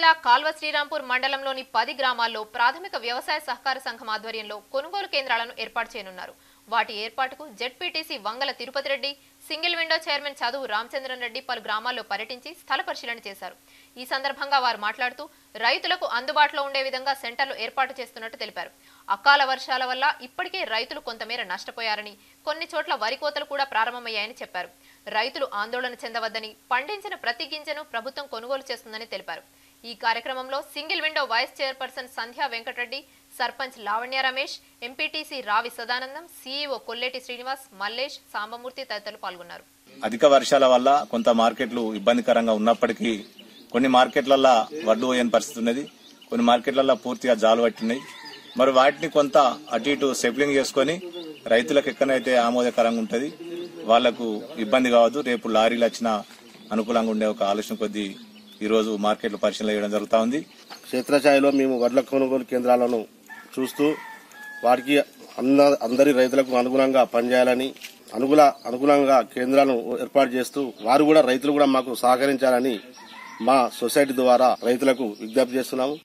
జిల్లా కాల్వ శ్రీరాంపూర్ మండలంలోని పది గ్రామాల్లో ప్రాథమిక వ్యవసాయ సహకార సంఘం ఆధ్వర్యంలో కొనుగోలు కేంద్రాలను ఏర్పాటు చేయనున్నారు వాటి ఏర్పాటుకు ZPTC Vangala Tirupati Reddy single window chairman Chaduvu Ramachandran Reddy పలు గ్రామాల్లో పర్యటించి స్థల పరిశీలన చేశారు ఈ సందర్భంగా వారు మాట్లాడుతూ రైతులకు అందుబాటులో ఉండే విధంగా సెంటర్లు ఏర్పాటు చేస్తున్నట్టు తెలిపారు అకాల వర్షాల వల్ల ఇప్పటికే రైతులు కొంతమేర నష్టపోయారని కొన్ని చోట్ల వరి కోతలు కూడా ప్రారంభమయ్యాయని చెప్పారు రైతులు ఆందోళన చెందవద్దని పండించిన ప్రతి గింజను ప్రభుత్వం కొనుగోలు చేస్తుందని తెలిపారు ఈ కార్యక్రమంలో single window vice chairperson Sandhya Venkatareddy sarpanch Lavanya Ramesh MPTC Ravi Sadanandam CEO Kolleti Srinivas Mallesh Sambamurthy తదితరులు పాల్గొన్నారు అధిక వర్షాల వల్ల కొంత మార్కెట్లు ఇబ్బందికరంగా ఉన్నప్పటికీ కొన్ని మార్కెట్లల్లో వడ్లు పోయని పరిస్థితి ఉన్నది కొన్ని మార్కెట్లలో పూర్తిగా జాలు పట్టినాయి మరి వాటిని కొంత అటు ఇటు సెప్లింగ్ చేసుకొని రైతులకు ఎక్కడైతే ఆమోదకరంగా ఉంటుంది వాళ్లకు ఇబ్బంది కావద్దు రేపు లారీలు వచ్చినా అనుకూలంగా ఉండే ఒక ఆలోచన కొద్దీ ఈ రోజు మార్కెట్లు పరిశీలన చేయడం జరుగుతా ఉంది క్షేత్రస్థాయిలో మేము వడ్ల కొనుగోలు కేంద్రాలను చూస్తూ వారికి అన్న అందరి రైతులకు అనుగుణంగా పనిచేయాలని అనుగుణ అనుగుణంగా కేంద్రాలను ఏర్పాటు చేస్తూ వారు కూడా రైతులు కూడా మాకు సహకరించాలని మా సొసైటీ ద్వారా రైతులకు విజ్ఞప్తి చేస్తున్నాము